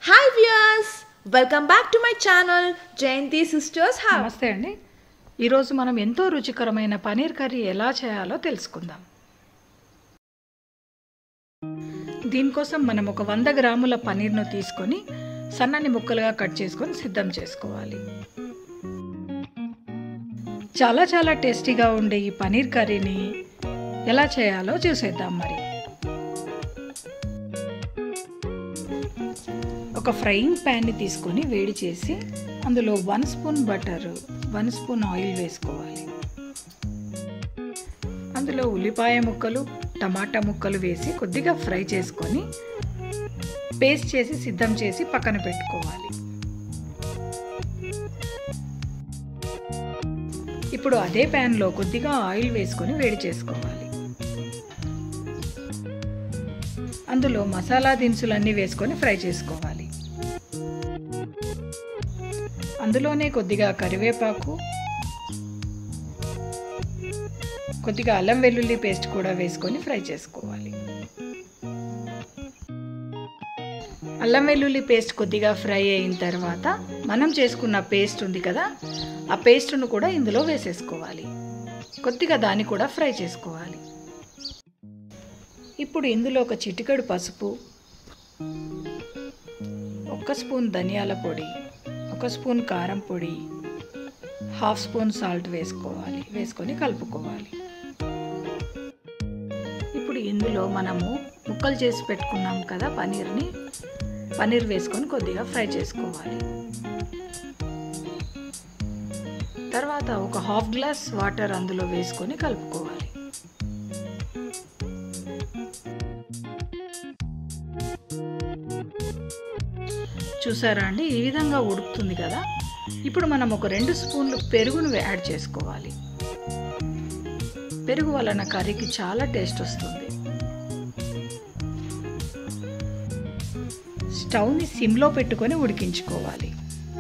hi viewers welcome back to my channel Jayanthi sisters house నమస్తే అండి ఈరోజు మనం ఎంతో రుచికరమైన పనీర్ కర్రీ ఎలా చేయాలో తెలుసుకుందాం దీనికోసం మనం ఒక వంద గ్రాముల పనీర్ను తీసుకొని సన్నని ముక్కలుగా కట్ చేసుకొని సిద్ధం చేసుకోవాలి చాలా చాలా టేస్టీగా ఉండే ఈ పనీర్ కర్రీని ఎలా చేయాలో చూసేద్దాం మరి ఒక ఫ్రైయింగ్ ప్యాన్ని తీసుకొని వేడి చేసి అందులో one spoon butter one spoon oil వేసుకోవాలి అందులో ఉల్లిపాయ ముక్కలు టమాటా ముక్కలు వేసి కొద్దిగా ఫ్రై చేసుకొని పేస్ట్ చేసి సిద్ధం చేసి పక్కన పెట్టుకోవాలి ఇప్పుడు అదే ప్యాన్లో కొద్దిగా ఆయిల్ వేసుకొని వేడి చేసుకోవాలి అందులో మసాలా దినుసులన్నీ వేసుకొని ఫ్రై చేసుకోవాలి అందులోనే కొద్దిగా కరివేపాకు కొద్దిగా అల్లం వెల్లుల్లి పేస్ట్ కూడా వేసుకొని ఫ్రై చేసుకోవాలి అల్లం వెల్లుల్లి పేస్ట్ కొద్దిగా ఫ్రై అయిన తర్వాత మనం చేసుకున్న పేస్ట్ ఉంది కదా ఆ పేస్ట్ను కూడా ఇందులో వేసేసుకోవాలి కొద్దిగా దాన్ని కూడా ఫ్రై చేసుకోవాలి ఇప్పుడు ఇందులో ఒక చిటికెడు పసుపు ఒక స్పూన్ ధనియాల పొడి ఒక స్పూన్ కారం పొడి హాఫ్ స్పూన్ సాల్ట్ వేసుకోవాలి వేసుకొని కలుపుకోవాలి ఇప్పుడు ఇందులో మనము ముక్కలు చేసి పెట్టుకున్నాం కదా పనీర్ని పనీర్ వేసుకొని కొద్దిగా ఫ్రై చేసుకోవాలి తర్వాత ఒక హాఫ్ గ్లాస్ వాటర్ అందులో వేసుకొని కలుపుకోవాలి చూసారా అండి ఈ విధంగా ఉడుకుతుంది కదా ఇప్పుడు మనం ఒక రెండు స్పూన్లు పెరుగును యాడ్ చేసుకోవాలి పెరుగు వలన కర్రీకి చాలా టేస్ట్ వస్తుంది స్టవ్ని సిమ్లో పెట్టుకొని ఉడికించుకోవాలి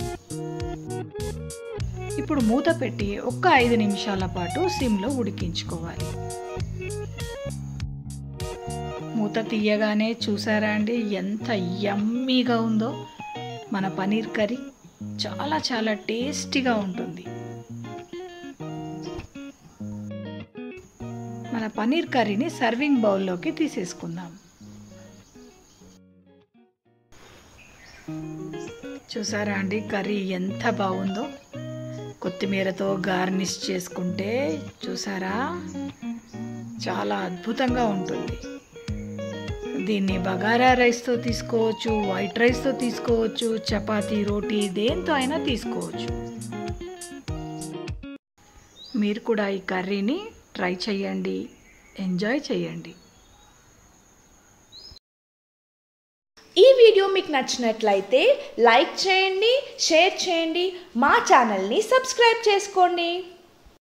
ఇప్పుడు మూత పెట్టి ఒక్క ఐదు నిమిషాల పాటు సిమ్లో ఉడికించుకోవాలి మూత తీయగానే చూసారా అండి ఎంత యమ్మీగా ఉందో మన పనీర్ కర్రీ చాలా చాలా టేస్టీగా ఉంటుంది మన పనీర్ కర్రీని సర్వింగ్ బౌల్లోకి తీసేసుకుందాం చూసారా అండి కర్రీ ఎంత బాగుందో కొత్తిమీరతో గార్నిష్ చేసుకుంటే చూసారా చాలా అద్భుతంగా ఉంటుంది దీన్ని బగారా రైస్తో తీసుకోవచ్చు వైట్ రైస్తో తీసుకోవచ్చు చపాతీ రోటీ దేంతో అయినా తీసుకోవచ్చు మీరు కూడా ఈ కర్రీని ట్రై చేయండి ఎంజాయ్ చేయండి ఈ వీడియో మీకు నచ్చినట్లయితే లైక్ చేయండి షేర్ చేయండి మా ఛానల్ని సబ్స్క్రైబ్ చేసుకోండి